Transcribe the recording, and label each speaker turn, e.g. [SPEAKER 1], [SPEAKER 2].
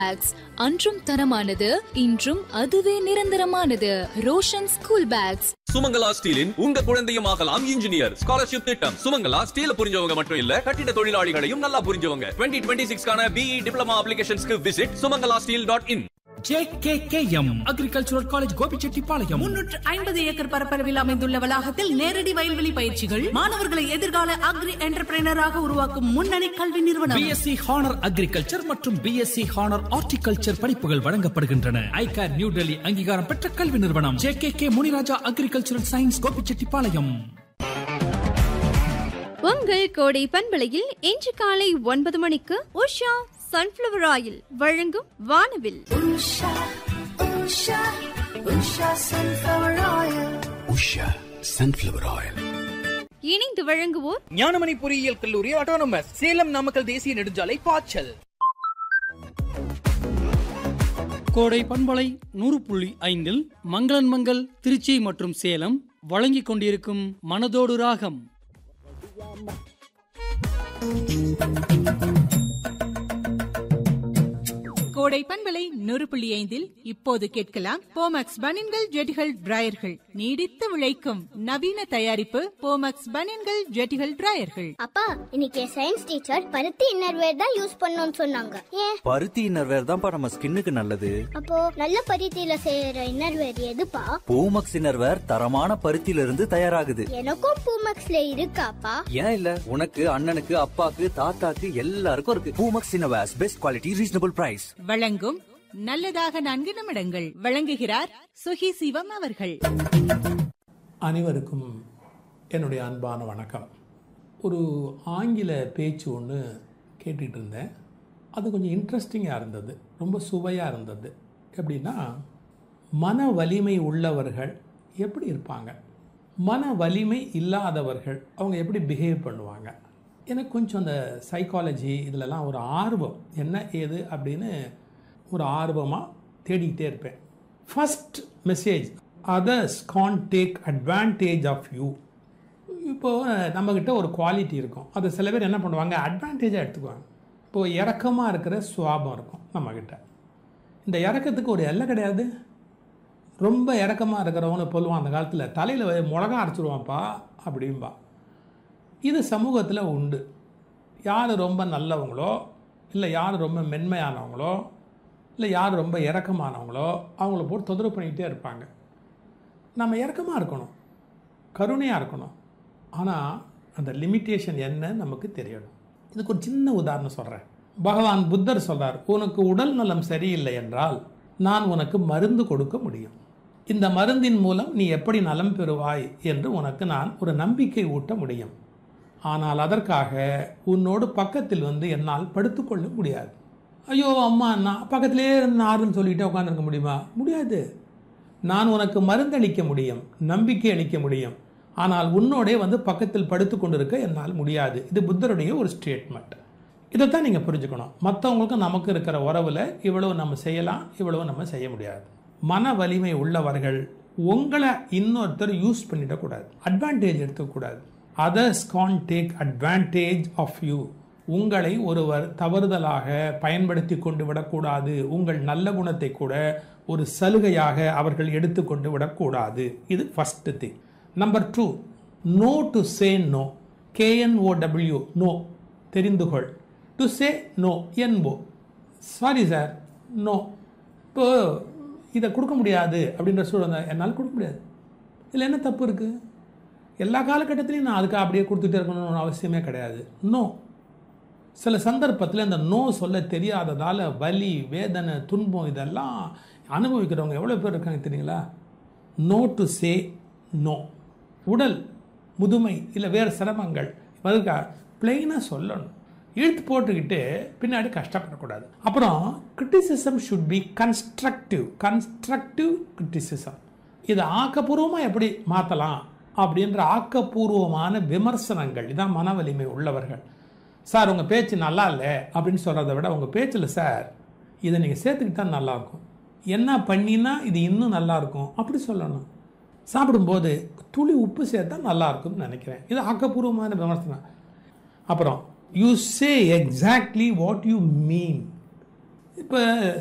[SPEAKER 1] packs அன்றும் தரமானது இன்றும் அதுவே நிரந்தரமானது ரோஷன் ஸ்கூல் பேக்ஸ்
[SPEAKER 2] சுமங்கலா ஸ்டீலின் உங்க குழந்தையும் ஆகலாம் இன்ஜினியர் ஸ்காலர்ஷிப் திட்டம் சுமங்கலா ஸ்டீல புரிஞ்சவங்க மட்டும் இல்ல கட்டிட தொழிலாளிகளையும் நல்லா புரிஞ்சவங்க டுவெண்ட்டி டுவெண்ட்டி சிக்ஸ்க்கான பிஇ டிப்ளமா அப்ளிகேஷன்ஸ்க்கு visit Sumangala steel dot in
[SPEAKER 3] JKKM agricultural college Gobichettipalayam
[SPEAKER 4] முன்னூற்று ஐம்பது ஏக்கர் பரப்பளவில் அமைந்துள்ள வளாகத்தில் நேரடி வயல்வெளி பயிற்சிகள் மாணவர்களை எதிர்கால அக்ரி என்டர்பிரைனராக உருவாக்கும் முன்னணி கல்வி நிறுவனம்
[SPEAKER 3] பிஎஸ்சி ஹானர் அக்ரிகல்ச்சர் மற்றும் பிஎஸ்சி ஹானர் ஹார்டிகல்ச்சர் படிப்புகள் வழங்கப்படுகின்றன ஐகார் நியூ டெல்லி அங்கீகாரம் பெற்ற கல்வி நிறுவனம் JKK Muniraja agricultural science Gobichettipalayam
[SPEAKER 5] உங்கள் கோடை பண்பலையில் இன்று காலை ஒன்பது மணிக்கு உஷா சன்ஃப்ளவர் ஆயில் வழங்கும் வானவில்
[SPEAKER 6] உஷா சன்ஃப்ளவர் ஆயில்
[SPEAKER 5] இணைந்து வழங்குவோர்
[SPEAKER 7] ஞானமணி பொறியியல் கல்லூரி ஆட்டோனமஸ் சேலம் நாமக்கல் தேசிய நெடுஞ்சாலை பாய்ச்சல்
[SPEAKER 8] கோடை பண்பலை நூறு புள்ளி ஐந்தில் மங்களன் மங்கள் திருச்சி மற்றும் சேலம் வழங்கிக் கொண்டிருக்கும் மனதோடு ராகம்
[SPEAKER 4] கோடை பண்பலை நூறு புள்ளி ஐந்தில் இப்போது கேட்கலாம் போமக்ஸ் பனின்கள் ஜெட்டிகள் டிராயர்கள் நீடித்து விளைக்கும் நவீன தயாரிப்பு போமக்ஸ் பனின்கள் ஜெட்டிகள் டிராயர்கள்
[SPEAKER 9] அப்பா இன்னைக்கு சயின்ஸ் டீச்சர் பருத்தி இன்னர்வேர் தான் யூஸ் பண்ணணும்னு சொன்னாங்க ஏன்
[SPEAKER 10] பருத்தி இன்னர்வேர் தான்ப்பா நம்ம ஸ்கின்னுக்கு நல்லது
[SPEAKER 9] அப்போ நல்ல பருத்தியில செய்யற இன்னர்வேர் எதுப்பா
[SPEAKER 10] பூமக்ஸ் இன்னர்வேர் தரமான பருத்தியில இருந்து தயாராகுது
[SPEAKER 9] எனக்கும் பூமக்ஸ்ல இருக்காப்பா
[SPEAKER 10] ஏன் இல்ல உனக்கு அண்ணனுக்கு அப்பாக்கு தாத்தாக்கு எல்லாருக்கும் இருக்கு Poomex innerwears best quality reasonable price
[SPEAKER 4] வழங்கும் நல்லதாக நான்கு நிமிடங்கள் வழங்குகிறார் சுகி சிவம் அவர்கள்
[SPEAKER 11] அனைவருக்கும் என்னுடைய அன்பான வணக்கம் ஒரு ஆங்கில பேச்சு ஒன்று கேட்டுக்கிட்டு இருந்தேன் அது கொஞ்சம் இன்ட்ரெஸ்டிங்காக இருந்தது ரொம்ப சுவையாக இருந்தது எப்படின்னா மன வலிமை உள்ளவர்கள் எப்படி இருப்பாங்க மன வலிமை இல்லாதவர்கள் அவங்க எப்படி பிஹேவ் பண்ணுவாங்க எனக்கு கொஞ்சம் அந்த சைக்காலஜி இதிலலாம் ஒரு ஆர்வம் என்ன ஏது அப்படின்னு ஒரு ஆர்வமாக தேடிக்கிட்டே இருப்பேன் first message others can take advantage of you இப்போது நம்மக்கிட்ட ஒரு குவாலிட்டி இருக்கும் அதை சில பேர் என்ன பண்ணுவாங்க அட்வான்டேஜாக எடுத்துக்குவாங்க இப்போது இறக்கமாக இருக்கிற சுவாபம் இருக்கும் நம்மக்கிட்ட இந்த இறக்கத்துக்கு ஒரு எல்லை கிடையாது ரொம்ப இறக்கமாக இருக்கிறவனு சொல்லுவான் அந்த காலத்தில் தலையில் மிளகா அரைச்சிடுவான்ப்பா அப்படிம்பா இது சமூகத்தில் உண்டு யார் ரொம்ப நல்லவங்களோ இல்லை யார் ரொம்ப மென்மையானவங்களோ இல்லை யார் ரொம்ப இறக்கமானவங்களோ அவங்கள போட்டு தொந்தரவு பண்ணிக்கிட்டே இருப்பாங்க நம்ம இறக்கமாக இருக்கணும் கருணையாக இருக்கணும் ஆனால் அந்த லிமிட்டேஷன் என்ன நமக்கு தெரியணும் இதுக்கு ஒரு சின்ன உதாரணம் சொல்கிறேன் பகவான் புத்தர் சொல்றார் உனக்கு உடல் நலம் சரியில்லை என்றால் நான் உனக்கு மருந்து கொடுக்க முடியும் இந்த மருந்தின் மூலம் நீ எப்படி நலம் பெறுவாய் என்று உனக்கு நான் ஒரு நம்பிக்கை ஊட்ட முடியும் ஆனால் அதற்காக உன்னோடு பக்கத்தில் வந்து என்னால் படுத்துக்கொள்ள முடியாது ஐயோ அம்மா நான் பக்கத்திலே இருந்து ஆறுன்னு சொல்லிட்டு உட்காந்துருக்க முடியுமா முடியாது நான் உனக்கு மருந்தளிக்க முடியும் நம்பிக்கை அளிக்க முடியும் ஆனால் உன்னோடே வந்து பக்கத்தில் படுத்து கொண்டிருக்க என்னால் முடியாது இது புத்தருடைய ஒரு ஸ்டேட்மெண்ட் இதைத்தான் நீங்கள் புரிஞ்சுக்கணும் மற்றவங்களுக்கும் நமக்கு இருக்கிற உறவில் இவ்வளவு நம்ம செய்யலாம் இவ்வளவு நம்ம செய்ய முடியாது மன வலிமை உள்ளவர்கள் உங்களை இன்னொருத்தர் யூஸ் பண்ணிடக்கூடாது அட்வான்டேஜ் எடுத்துக்கூடாது others can take advantage of you உங்களை ஒருவர் தவறுதலாக பயன்படுத்தி கொண்டு விடக்கூடாது உங்கள் நல்ல குணத்தை கூட ஒரு சலுகையாக அவர்கள் எடுத்துக்கொண்டு விடக்கூடாது இது first thing number two no to say no K N O W know தெரிந்து கொள் டு சே நோ என்போ சாரி சார் நோ இப்போ இதை கொடுக்க முடியாது அப்படின்ற சூழல் என்னால் கொடுக்க முடியாது இதில் என்ன தப்பு இருக்குது எல்லா காலகட்டத்திலையும் நான் அதுக்கு அப்படியே கொடுத்துட்டே இருக்கணும்னு அவசியமே கிடையாது நோ சில சந்தர்ப்பத்தில் இந்த நோ சொல்ல தெரியாததால் வலி வேதனை துன்பம் இதெல்லாம் அனுபவிக்கிறவங்க எவ்வளோ பேர் இருக்காங்க தெரியுங்களா நோ டு சே நோ உடல் முதுமை இல்லை வேறு சிரமங்கள் அதுக்கா பிளெயினாக சொல்லணும் இழுத்து போட்டுக்கிட்டு பின்னாடி கஷ்டப்படக்கூடாது அப்புறம் criticism should be constructive constructive criticism இதை ஆக்கப்பூர்வமாக எப்படி மாற்றலாம் அப்படின்ற ஆக்கப்பூர்வமான விமர்சனங்கள் இதான் மன வலிமை உள்ளவர்கள் சார் உங்கள் பேச்சு நல்லா இல்லை அப்படின்னு சொல்கிறத விட உங்கள் பேச்சில் சார் இதை நீங்கள் சேர்த்துக்கிட்டா நல்லாயிருக்கும் என்ன பண்ணினா இது இன்னும் நல்லாயிருக்கும் அப்படி சொல்லணும் சாப்பிடும்போது துளி உப்பு சேர்த்தா நல்லாயிருக்கும்னு நினைக்கிறேன் இது ஆக்கப்பூர்வமான விமர்சனம் அப்புறம் you say exactly what you mean இப்போ